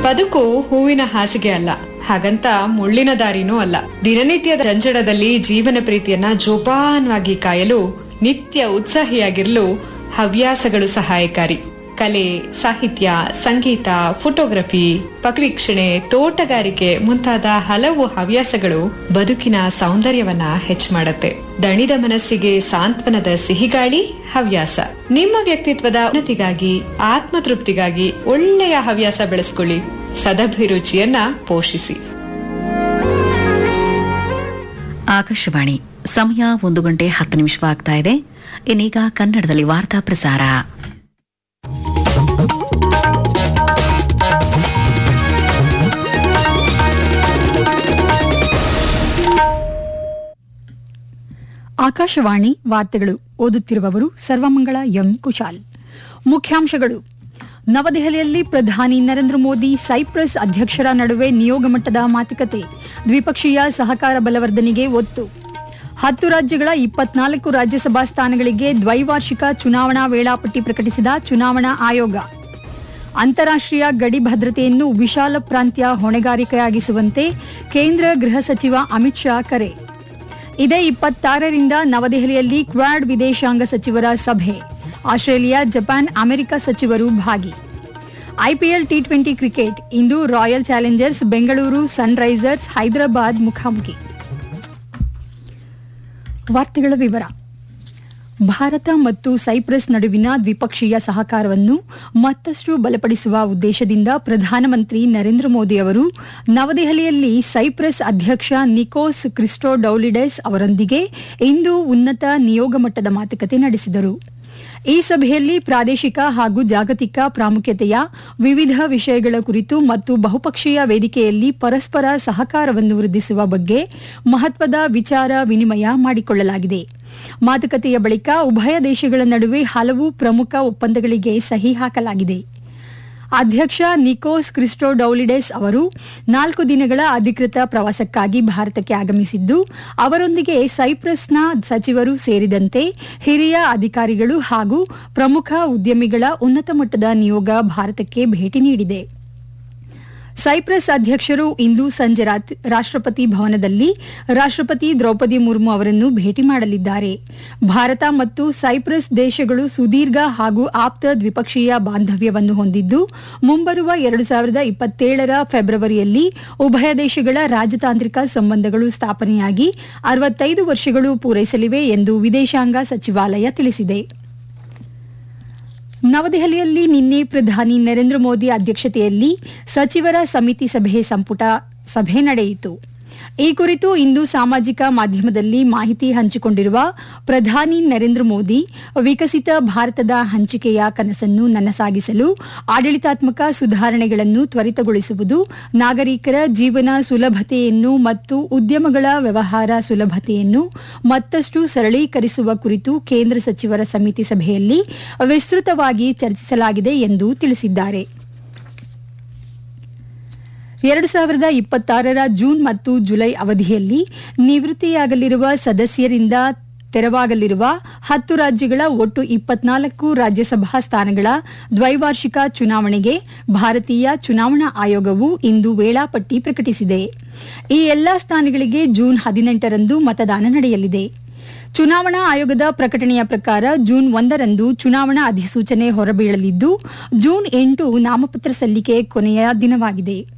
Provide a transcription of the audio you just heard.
ಬದುಕು ಹೂವಿನ ಹಾಸಿಗೆ ಅಲ್ಲ ಹಾಗಂತ ಮುಳ್ಳಿನ ದಾರಿನೂ ಅಲ್ಲ ದಿನನಿತ್ಯದ ಜಂಜಡದಲ್ಲಿ ಜೀವನ ಪ್ರೀತಿಯನ್ನ ಜೋಪಾನವಾಗಿ ಕಾಯಲು ನಿತ್ಯ ಉತ್ಸಾಹಿಯಾಗಿರಲು ಹವ್ಯಾಸಗಳು ಸಹಾಯಕಾರಿ ಕಲೆ ಸಾಹಿತ್ಯ ಸಂಗೀತ ಫೋಟೋಗ್ರಫಿ ಪಕ್ಷಿಕ್ಷಣೆ ತೋಟಗಾರಿಕೆ ಮುಂತಾದ ಹಲವು ಹವ್ಯಾಸಗಳು ಬದುಕಿನ ಸೌಂದರ್ಯವನ್ನ ಹೆಚ್ಚು ಮಾಡುತ್ತೆ ದಣಿದ ಮನಸ್ಸಿಗೆ ಸಾಂತ್ವನದ ಸಿಹಿಗಾಳಿ ಹವ್ಯಾಸ ನಿಮ್ಮ ವ್ಯಕ್ತಿತ್ವದ ಉನ್ನತಿಗಾಗಿ ಆತ್ಮತೃಪ್ತಿಗಾಗಿ ಒಳ್ಳೆಯ ಹವ್ಯಾಸ ಬೆಳೆಸ್ಕೊಳ್ಳಿ ಸದಭಿರುಚಿಯನ್ನ ಪೋಷಿಸಿ ಆಕಾಶವಾಣಿ ಸಮಯ ಒಂದು ಗಂಟೆ ಹತ್ತು ನಿಮಿಷವಾಗ್ತಾ ಇದೆ ಇನ್ನೀಗ ಕನ್ನಡದಲ್ಲಿ ವಾರ್ತಾ ಪ್ರಸಾರ ಆಕಾಶವಾಣಿ ವಾರ್ತೆಗಳು ಓದುತ್ತಿರುವವರು ಸರ್ವಮಂಗಳ ಎಂ ಕುಶಾಲ್ ಮುಖ್ಯಾಂಶಗಳು ನವದೆಹಲಿಯಲ್ಲಿ ಪ್ರಧಾನಿ ನರೇಂದ್ರ ಮೋದಿ ಸೈಪ್ರಸ್ ಅಧ್ಯಕ್ಷರ ನಡುವೆ ನಿಯೋಗ ಮಟ್ಟದ ಮಾತುಕತೆ ದ್ವಿಪಕ್ಷೀಯ ಸಹಕಾರ ಬಲವರ್ಧನೆಗೆ ಒತ್ತು ಹತ್ತು ರಾಜ್ಯಗಳ ಇಪ್ಪತ್ನಾಲ್ಕು ರಾಜ್ಯಸಭಾ ಸ್ಥಾನಗಳಿಗೆ ದ್ವೈವಾರ್ಷಿಕ ಚುನಾವಣಾ ವೇಳಾಪಟ್ಟಿ ಪ್ರಕಟಿಸಿದ ಚುನಾವಣಾ ಆಯೋಗ ಅಂತಾರಾಷ್ಟ್ರೀಯ ಗಡಿ ಭದ್ರತೆಯನ್ನು ವಿಶಾಲ ಪ್ರಾಂತ್ಯ ಹೊಣೆಗಾರಿಕೆಯಾಗಿಸುವಂತೆ ಕೇಂದ್ರ ಗೃಹ ಸಚಿವ ಅಮಿತ್ ಶಾ ಕರೆ ಇದೇ ಇಪ್ಪತ್ತಾರರಿಂದ ನವದೆಹಲಿಯಲ್ಲಿ ಕ್ವಾಡ್ ವಿದೇಶಾಂಗ ಸಚಿವರ ಸಭೆ ಆಸ್ಟ್ರೇಲಿಯಾ ಜಪಾನ್ ಅಮೆರಿಕ ಸಚಿವರು ಭಾಗಿ ಐಪಿಎಲ್ ಟಿ ಟ್ವೆಂಟಿ ಕ್ರಿಕೆಟ್ ಇಂದು royal challengers Bengaluru sunrisers Hyderabad ಮುಖಾಮುಖಿ ವಾರ್ತೆಗಳ ವಿವರ ಭಾರತ ಮತ್ತು ಸೈಪ್ರಸ್ ನಡುವಿನ ದ್ವಿಪಕ್ಷೀಯ ಸಹಕಾರವನ್ನು ಮತ್ತಷ್ಟು ಬಲಪಡಿಸುವ ಉದ್ದೇಶದಿಂದ ಪ್ರಧಾನಮಂತ್ರಿ ನರೇಂದ್ರ ಮೋದಿ ಅವರು ನವದೆಹಲಿಯಲ್ಲಿ ಸೈಪ್ರಸ್ ಅಧ್ಯಕ್ಷ ನಿಕೋಸ್ ಕ್ರಿಸ್ಟೋಡೌಲಿಡೆಸ್ ಅವರೊಂದಿಗೆ ಇಂದು ಉನ್ನತ ನಿಯೋಗ ಮಟ್ಟದ ಮಾತುಕತೆ ನಡೆಸಿದರು ಈ ಸಭೆಯಲ್ಲಿ ಪ್ರಾದೇಶಿಕ ಹಾಗೂ ಜಾಗತಿಕ ಪ್ರಾಮುಖ್ಯತೆಯ ವಿವಿಧ ವಿಷಯಗಳ ಕುರಿತು ಮತ್ತು ಬಹುಪಕ್ಷೀಯ ವೇದಿಕೆಯಲ್ಲಿ ಪರಸ್ಪರ ಸಹಕಾರವನ್ನು ವೃದ್ಧಿಸುವ ಬಗ್ಗೆ ಮಹತ್ವದ ವಿಚಾರ ವಿನಿಮಯ ಮಾಡಿಕೊಳ್ಳಲಾಗಿದೆ ಮಾತುಕತೆಯ ಬಳಿಕ ಉಭಯ ದೇಶಗಳ ನಡುವೆ ಹಲವು ಪ್ರಮುಖ ಒಪ್ಪಂದಗಳಿಗೆ ಸಹಿ ಹಾಕಲಾಗಿದೆ ಅಧ್ಯಕ್ಷ ನಿಕೋಸ್ ಕ್ರಿಸ್ಟೋಡೌಲಿಡೆಸ್ ಅವರು ನಾಲ್ಕು ದಿನಗಳ ಅಧಿಕೃತ ಪ್ರವಾಸಕ್ಕಾಗಿ ಭಾರತಕ್ಕೆ ಆಗಮಿಸಿದ್ದು ಅವರೊಂದಿಗೆ ಸೈಪ್ರಸ್ನ ಸಚಿವರು ಸೇರಿದಂತೆ ಹಿರಿಯ ಅಧಿಕಾರಿಗಳು ಹಾಗೂ ಪ್ರಮುಖ ಉದ್ಯಮಿಗಳ ಉನ್ನತ ಮಟ್ಟದ ನಿಯೋಗ ಭಾರತಕ್ಕೆ ಭೇಟಿ ನೀಡಿದೆ ಸೈಪ್ರಸ್ ಅಧ್ಯಕ್ಷರು ಇಂದು ಸಂಜೆ ರಾತ್- ರಾಷ್ಟ್ರಪತಿ ಭವನದಲ್ಲಿ ರಾಷ್ಟ್ರಪತಿ ದ್ರೌಪದಿ ಮುರ್ಮು ಅವರನ್ನು ಭೇಟಿ ಮಾಡಲಿದ್ದಾರೆ ಭಾರತ ಮತ್ತು ಸೈಪ್ರಸ್ ದೇಶಗಳು ಸುದೀರ್ಘ ಹಾಗೂ ಆಪ್ತ ದ್ವಿಪಕ್ಷೀಯ ಬಾಂಧವ್ಯವನ್ನು ಹೊಂದಿದ್ದು ಮುಂಬರುವ ಎರಡು ಸಾವಿರದ ಇಪ್ಪತ್ತೇಳರ ಫೆಬ್ರವರಿಯಲ್ಲಿ ಉಭಯ ದೇಶಗಳ ರಾಜತಾಂತ್ರಿಕ ಸಂಬಂಧಗಳು ಸ್ಥಾಪನೆಯಾಗಿ ಅರವತ್ತೈದು ವರ್ಷಗಳು ಪೂರೈಸಲಿವೆ ಎಂದು ವಿದೇಶಾಂಗ ಸಚಿವಾಲಯ ತಿಳಿಸಿದೆ ನವದೆಹಲಿಯಲ್ಲಿ ನಿನ್ನೆ ಪ್ರಧಾನಿ ನರೇಂದ್ರ ಮೋದಿ ಅಧ್ಯಕ್ಷತೆಯಲ್ಲಿ ಸಚಿವರ ಸಮಿತಿ ಸಭೆ ಸಂಪುಟ ಸಭೆ ನಡೆಯಿತು ಈ ಕುರಿತು ಇಂದು ಸಾಮಾಜಿಕ ಮಾಧ್ಯಮದಲ್ಲಿ ಮಾಹಿತಿ ಹಂಚಿಕೊಂಡಿರುವ ಪ್ರಧಾನಿ ನರೇಂದ್ರ ಮೋದಿ ವಿಕಸಿತ ಭಾರತದ ಹಂಚಿಕೆಯ ಕನಸನ್ನು ನನಸಾಗಿಸಲು ಆಡಳಿತಾತ್ಮಕ ಸುಧಾರಣೆಗಳನ್ನು ತ್ವರಿತಗೊಳಿಸುವುದು ನಾಗರಿಕರ ಜೀವನ ಸುಲಭತೆಯನ್ನು ಮತ್ತು ಉದ್ಯಮಗಳ ವ್ಯವಹಾರ ಸುಲಭತೆಯನ್ನು ಮತ್ತಷ್ಟು ಸರಳೀಕರಿಸುವ ಕುರಿತು ಕೇಂದ್ರ ಸಚಿವರ ಸಮಿತಿ ಸಭೆಯಲ್ಲಿ ವಿಸ್ತೃತವಾಗಿ ಚರ್ಚಿಸಲಾಗಿದೆ ಎಂದು ತಿಳಿಸಿದ್ದಾರೆ ಎರಡು ಸಾವಿರದ ಇಪ್ಪತ್ತಾರರ ಜೂನ್ ಮತ್ತು ಜುಲೈ ಅವಧಿಯಲ್ಲಿ ನಿವೃತ್ತಿಯಾಗಲಿರುವ ಸದಸ್ಯರಿಂದ ತೆರವಾಗಲಿರುವ ಹತ್ತು ರಾಜ್ಯಗಳ ಒಟ್ಟು ಇಪ್ಪತ್ನಾಲ್ಕು ರಾಜ್ಯಸಭಾ ಸ್ಥಾನಗಳ ದ್ವೈವಾರ್ಷಿಕ ಚುನಾವಣೆಗೆ ಭಾರತೀಯ ಚುನಾವಣಾ ಆಯೋಗವು ಇಂದು ವೇಳಾಪಟ್ಟಿ ಪ್ರಕಟಿಸಿದೆ ಈ ಎಲ್ಲಾ ಸ್ಥಾನಗಳಿಗೆ ಜೂನ್ ಹದಿನೆಂಟರಂದು ಮತದಾನ ನಡೆಯಲಿದೆ ಚುನಾವಣಾ ಆಯೋಗದ ಪ್ರಕಟಣೆಯ ಪ್ರಕಾರ ಜೂನ್ ಒಂದರಂದು ಚುನಾವಣಾ ಅಧಿಸೂಚನೆ ಹೊರಬೀಳಲಿದ್ದು ಜೂನ್ ಎಂಟು ನಾಮಪತ್ರ ಸಲ್ಲಿಕೆ ಕೊನೆಯ ದಿನವಾಗಿದೆ